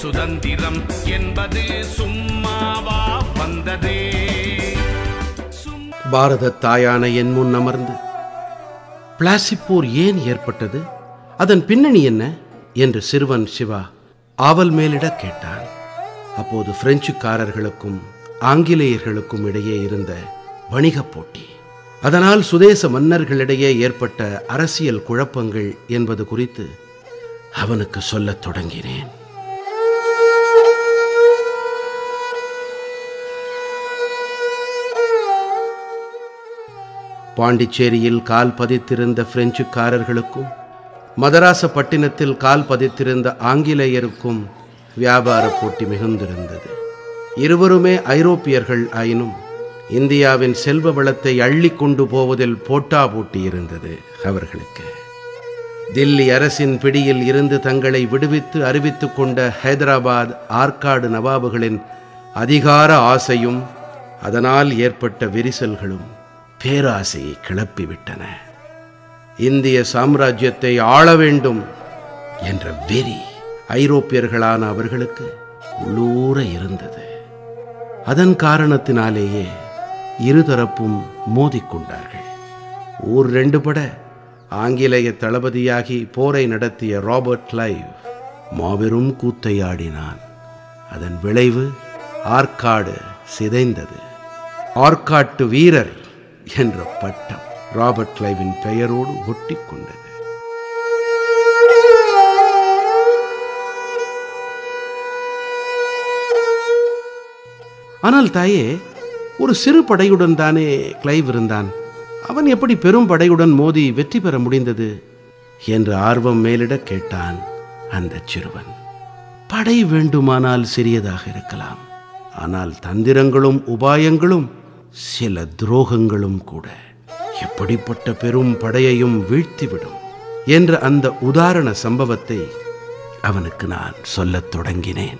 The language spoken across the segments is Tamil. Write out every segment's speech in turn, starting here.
சுதந்திரம் என்பது சும்மாவா வந்ததே பாரத தாயான என் முன் அமர்ந்து பிளாசிப் போர் ஏன் ஏற்பட்டது அதன் பின்னணி என்ன என்று சிறுவன் சிவா ஆவல் மேலிட கேட்டான் அப்போது பிரெஞ்சுக்காரர்களுக்கும் ஆங்கிலேயர்களுக்கும் இடையே இருந்த வணிகப் போட்டி அதனால் சுதேச மன்னர்களிடையே ஏற்பட்ட அரசியல் குழப்பங்கள் என்பது குறித்து அவனுக்கு சொல்லத் தொடங்கினேன் பாண்டிச்சேரியில் கால் பதித்திருந்த பிரெஞ்சுக்காரர்களுக்கும் மதராசப்பட்டினத்தில் கால் பதித்திருந்த ஆங்கிலேயருக்கும் வியாபார போட்டி மிகுந்திருந்தது இருவருமே ஐரோப்பியர்கள் ஆயினும் இந்தியாவின் செல்வ வளத்தை அள்ளி கொண்டு போவதில் போட்டா போட்டி இருந்தது அவர்களுக்கு தில்லி அரசின் பிடியில் இருந்து தங்களை விடுவித்து அறிவித்துக் கொண்ட ஹைதராபாத் ஆற்காடு நவாபுகளின் அதிகார ஆசையும் அதனால் ஏற்பட்ட விரிசல்களும் பேராசையை கிளப்பிவிட்டன இந்திய சாம்ராஜ்யத்தை ஆள வேண்டும் என்ற வெறி ஐரோப்பியர்களான அவர்களுக்கு உள்ளூர இருந்தது அதன் காரணத்தினாலேயே இருதரப்பும் மோதிக்கொண்டார்கள் ஊர் ரெண்டு பட ஆங்கிலேய தளபதியாகி போரை நடத்திய ராபர்ட் கிளைவ் மாபெரும் கூத்தையாடினான் அதன் விளைவு ஆற்காடு சிதைந்தது ஆற்காட்டு வீரர் என்ற பட்டம் ராபர்ட் கிளைவின் பெயரோடு ஒட்டி கொண்டது ஆனால் தாயே ஒரு சிறு படையுடன் தானே கிளைவ் இருந்தான் அவன் எப்படி பெரும் படையுடன் மோதி வெற்றி பெற முடிந்தது என்று ஆர்வம் மேலிட கேட்டான் அந்த சிறுவன் படை வேண்டுமானால் சிறியதாக இருக்கலாம் ஆனால் தந்திரங்களும் உபாயங்களும் சில துரோகங்களும் கூட எப்படிப்பட்ட பெரும் படையையும் வீழ்த்திவிடும் என்ற அந்த உதாரண சம்பவத்தை அவனுக்கு நான் சொல்லத் தொடங்கினேன்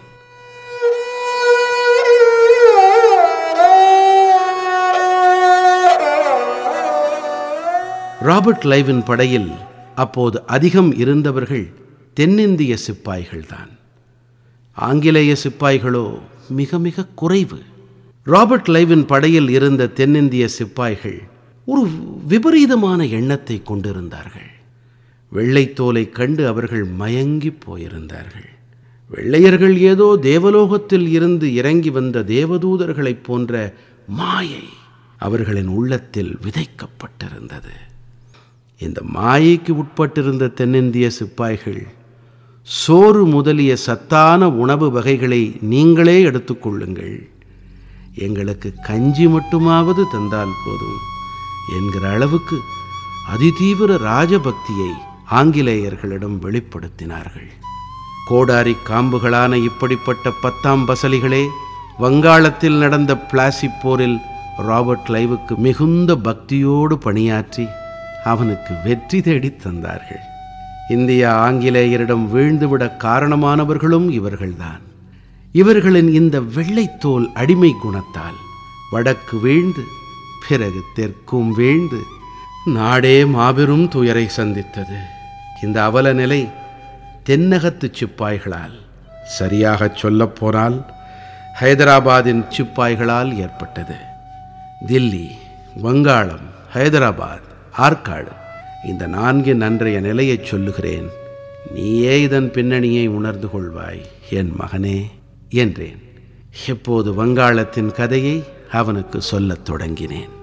ராபர்ட் லைவின் படையில் அப்போது அதிகம் இருந்தவர்கள் தென்னிந்திய சிப்பாய்கள்தான் ஆங்கிலேய சிப்பாய்களோ மிக மிக குறைவு ராபர்ட் லைவின் படையில் இருந்த தென்னிந்திய சிப்பாய்கள் ஒரு விபரீதமான எண்ணத்தை கொண்டிருந்தார்கள் வெள்ளைத்தோலை கண்டு அவர்கள் மயங்கி போயிருந்தார்கள் வெள்ளையர்கள் ஏதோ தேவலோகத்தில் இருந்து இறங்கி வந்த தேவதூதர்களைப் போன்ற மாயை அவர்களின் உள்ளத்தில் விதைக்கப்பட்டிருந்தது இந்த மாயைக்கு உட்பட்டிருந்த தென்னிந்திய சிப்பாய்கள் சோறு முதலிய சத்தான உணவு வகைகளை நீங்களே எடுத்துக்கொள்ளுங்கள் எங்களுக்கு கஞ்சி மட்டுமாவது தந்தால் போதும் என்கிற அளவுக்கு அதிதீவிர ராஜபக்தியை ஆங்கிலேயர்களிடம் வெளிப்படுத்தினார்கள் கோடாரி காம்புகளான இப்படிப்பட்ட பத்தாம் பசலிகளே வங்காளத்தில் நடந்த பிளாசிப் போரில் ராபர்ட் லைவுக்கு மிகுந்த பக்தியோடு பணியாற்றி அவனுக்கு வெற்றி தேடித் தந்தார்கள் இந்தியா ஆங்கிலேயரிடம் வீழ்ந்துவிட காரணமானவர்களும் இவர்கள்தான் இவர்களின் இந்த வெள்ளைத்தோல் அடிமை குணத்தால் வடக்கு வீழ்ந்து பிறகு தெற்கும் வீழ்ந்து நாடே மாபெரும் துயரை சந்தித்தது இந்த அவல நிலை தென்னகத்து சிப்பாய்களால் சரியாகச் சொல்லப்போனால் ஹைதராபாதின் சிப்பாய்களால் ஏற்பட்டது தில்லி வங்காளம் ஹைதராபாத் ஆற்காடு இந்த நான்கின் அன்றைய நிலையைச் சொல்லுகிறேன் நீயே இதன் பின்னணியை உணர்ந்து கொள்வாய் என் மகனே என்றேன் இப்போது வங்காளத்தின் கதையை அவனுக்கு சொல்லத் தொடங்கினேன்